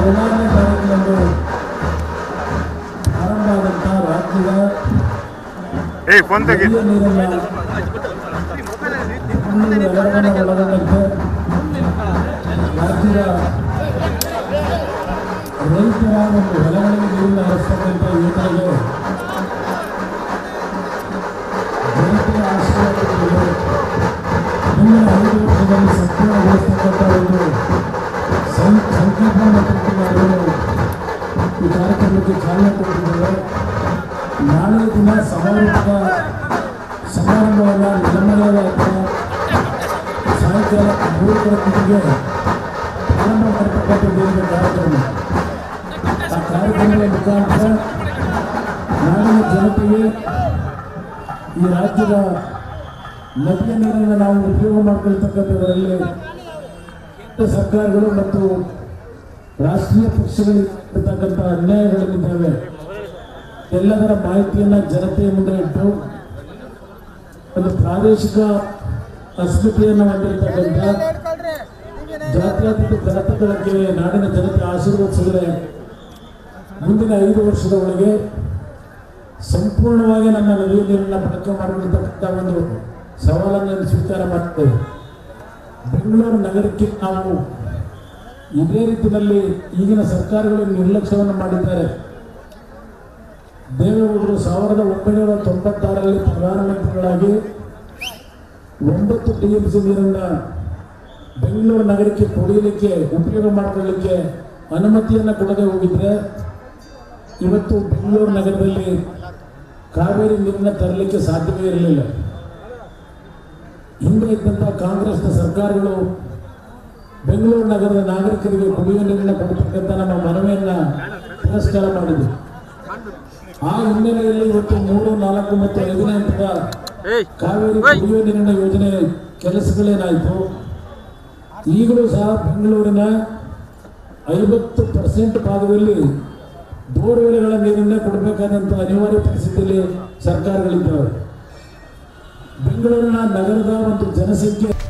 ಹದಿನಾರನೇ ತಾರೀಕಿನಂದು ಪ್ರಾರಂಭ ಆದಂಥ ರಾಜ್ಯದ ಏಯ್ ಫೋನ್ ತೆಗಿ ನದಿಯ ನೀರನ್ನ ಇನ್ನೂರ ಎರಡನೇ ಒಳಗೊಂಡಂತೆ ರಾಜ್ಯದ ರೈತರ ಒಂದು ಹೊಲಗಳಿಗೆ ನೀರನ್ನು ಹರಿಸ್ತಕ್ಕಂಥ ಯೋಜನೆಗೆ ಜನತೆಯ ಆಶೀರ್ವಾದಗಳು ಮುಂದಿನ ಐದು ವರ್ಷದಲ್ಲಿ ಸಂಪೂರ್ಣಗೊಳಿಸ್ತಕ್ಕಂಥ ಒಂದು ಸಂ- ಸಂಕಲ್ಪವನ್ನು ಕೊಟ್ಟಿದ್ದಾರೆ ಈ ಕಾರ್ಯಕ್ರಮಕ್ಕೆ ಚಾಲನೆ ಕೊಟ್ಟಿದ್ದಾರೆ ನಾಳೆ ದಿನ ಸಮಾರೋಪದ ಸಮಾರಂಭವನ್ನು ನಿರ್ಮಲದ ಹತ್ರ ಸಾಯಂಕಾಲ ಮೂರು ಗಂಟೆಗೆ ಪ್ರಾರಂಭ ಮಾಡತಕ್ಕಂಥದ್ದು ಒಂದು ಕಾರ್ಯಕ್ರಮ ಆ ಕಾರ್ಯಕ್ರಮದ ಮುಖಾಂತರ ನಾಡಿನ ಜನತೆಗೆ ಈ ರಾಜ್ಯದ ನದಿಯ ನೀರನ್ನು ನಾವು ಉಪಯೋಗ ಮಾಡಿಕೊಳ್ತಕ್ಕಂಥದ್ರಲ್ಲಿ ಕೇಂದ್ರ ಸರ್ಕಾರಗಳು ಮತ್ತು ರಾಷ್ಟ್ರೀಯ ಪಕ್ಷಗಳಿರ್ತಕ್ಕಂಥ ಅನ್ಯಾಯಗಳೇನಿದ್ದಾವೆ ಎಲ್ಲದರ ಮಾಹಿತಿಯನ್ನು ಜನತೆಯ ಮುಂದೆ ಇಟ್ಟು ಒಂದು ಪ್ರಾದೇಶಿಕ ಅಸ್ಮಿತೆಯನ್ನು ಹೊಂದಿರತಕ್ಕಂಥ ಜಾತ್ಯತೀತ ಘಟಕಗಳಿಗೆ ನಾಡಿನ ಜನತೆ ಆಶೀರ್ವದಿಸಿದರೆ ಮುಂದಿನ ಐದು ವರ್ಷದ ಒಳಗೆ ಸಂಪೂರ್ಣವಾಗಿ ನಮ್ಮ ನದಿಯ ನೀರನ್ನು ಬಳಕೆ ಮಾಡಿಕೊಳ್ತಕ್ಕಂಥ ಒಂದು ಸವಾಲನ್ನು ಸ್ವೀಕಾರ ಮಾಡ್ತೇವೆ ಬೆಂಗಳೂರು ನಗರಕ್ಕೆ ನಾವು ಇದೇ ರೀತಿಯಲ್ಲಿ ಈಗಿನ ಸರ್ಕಾರಗಳು ನಿರ್ಲಕ್ಷ್ಯವನ್ನು ಮಾಡಿದ್ದಾರೆ ದೇವೇಗೌಡರು ಸಾವಿರದ ಒಂಬೈನೂರ ತೊಂಬತ್ತಾರರಲ್ಲಿ ಪ್ರಧಾನಮಂತ್ರಿಗಳಾಗಿ ಒಂಬತ್ತು ಟಿ ಎಂ ಸಿ ನೀರನ್ನು ಬೆಂಗಳೂರು ನಗರಕ್ಕೆ ಕುಡಿಯಲಿಕ್ಕೆ ಉಪಯೋಗ ಮಾಡಿಕೊಳ್ಳಲಿಕ್ಕೆ ಅನುಮತಿಯನ್ನು ಕೊಡದೆ ಹೋಗಿದ್ರೆ ಇವತ್ತು ಬೆಂಗಳೂರು ನಗರದಲ್ಲಿ ಕಾವೇರಿ ನೀರನ್ನು ತರಲಿಕ್ಕೆ ಸಾಧ್ಯವೇ ಇರಲಿಲ್ಲ ಹಿಂದೆ ಇದ್ದಂಥ ಕಾಂಗ್ರೆಸ್ನ ಸರ್ಕಾರಗಳು ಬೆಂಗಳೂರು ನಗರದ ನಾಗರಿಕರಿಗೆ ಕುಡಿಯುವ ನೀರನ್ನು ಕೊಡತಕ್ಕಂಥ ನಮ್ಮ ಮನವಿಯನ್ನು ತಿರಸ್ಕಾರ ಮಾಡಿದೆ ಆ ಹಿನ್ನೆಲೆಯಲ್ಲಿ ಇವತ್ತು ಮೂರು ನಾಲ್ಕು ಮತ್ತು ಐದನೇ ಹಂತದ ಏಯ್ ಕಾವೇರಿ ಕುಡಿಯುವ ನೀರಿನ ಯೋಜನೆ ಕೆಲಸಗಳೇನಾಯಿತು ಈಗಲೂ ಸಹ ಬೆಂಗಳೂರಿನ ಐವತ್ತು ಪರ್ಸೆಂಟ್ ಭಾಗದಲ್ಲಿ ಬೋರ್ವೆಲ್ಗಳ ನೀರನ್ನೇ ಕೊಡಬೇಕಾದಂಥ ಅನಿವಾರ್ಯ ಪರಿಸ್ಥಿತಿಯಲ್ಲಿ ಸರ್ಕಾರಗಳಿದ್ದಾವೆ ಬೆಂಗಳೂರಿನ ನಗರದ ಒಂದು ಜನಸಂಖ್ಯೆ